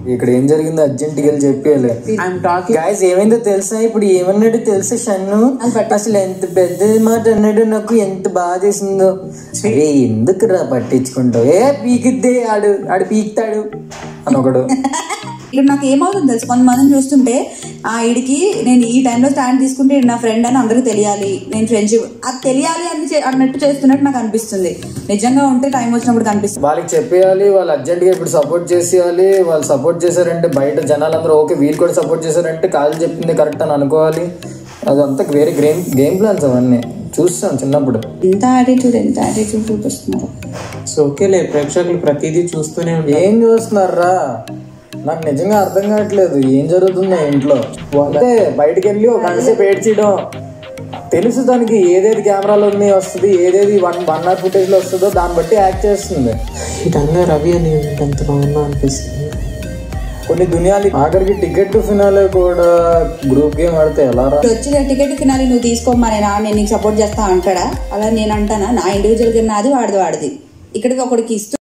ఇక్కడ ఏం జరిగిందో అర్జెంట్ వెళ్ళి చెప్పేయాలి ఐఎమ్ టాకింగ్ గాయస్ ఏమైందో తెలుసా ఇప్పుడు ఏమన్నాడు తెలుసా షన్ను అసలు ఎంత పెద్ద మాట అన్నాడు నాకు ఎంత బాధ వేసిందో అరే ఎందుకు రా పట్టించుకుంటావు ఏ పీకిద్దే ఆడు ఆడు పీకుతాడు అని ఒకడు ఇక్కడ నాకు ఏమవుతుంది తెలుసు కొంతమందిని చూస్తుంటే ఆ ఈడికి నేను ఈ టైంలో స్టాండ్ తీసుకుంటే ఈడు నా ఫ్రెండ్ అని అందరికీ తెలియాలి నేను ఫ్రెండ్షిప్ అది తెలియాలి అని చే- అన్నట్టు చేస్తున్నట్టు నాకు అనిపిస్తుంది నిజంగా ఉంటే టైం వచ్చినప్పుడు కనిపిస్తుంది వాళ్ళకి చెప్పేయాలి వాళ్ళు అర్జెంట్ గా ఇప్పుడు సపోర్ట్ చేసేయాలి వాళ్ళు సపోర్ట్ చేశారంటే బయట జనాలందరూ ఓకే వీళ్ళు కూడా సపోర్ట్ చేశారంటే కాళ్ళు చెప్పింది కరెక్ట్ అని అనుకోవాలి అదంతా వేరే గేమ్ గేమ్ ప్లాన్స్ అవన్నీ చూస్తాం చిన్నప్పుడు ఎంత యాటిట్యూడ్ ఎంత యాటిట్యూడ్ చూపిస్తున్నారు సో ఓకేలే ప్రేక్షకులు ప్రతిదీ చూస్తూనే ఉంటారు ఏం చూస్తున్నారా నాకు నిజంగా అర్థం కావట్లేదు ఏం జరుగుతుందో ఇంట్లో అంటే బయటికి వెళ్ళి ఒక గంట సేపు ఏడ్చేయడం తెలుసు దానికి ఏదేది కెమెరాలో ఉంది వస్తుంది ఏదేది వన్ వన్ అవర్ ఫుటేజ్ లో వస్తుందో దాన్ని బట్టి యాక్ట్ చేస్తుంది ఇటంగా రవి అని ఎంత బాగున్నా అనిపిస్తుంది కొన్ని దునియాలు ఆఖరికి టికెట్ ఫినాలే కూడా గ్రూప్ గేమ్ ఆడితే ఎలా రా ఇప్పుడు వచ్చి టికెట్ ఫినాలి నువ్వు తీసుకోమా నేను నేను నీకు సపోర్ట్ చేస్తా అంటాడా అలా నేను అంటానా నా ఇండివిజువల్ గేమ్ నాది వాడిది వాడిది ఇక్కడికి ఒకడికి ఇస్తూ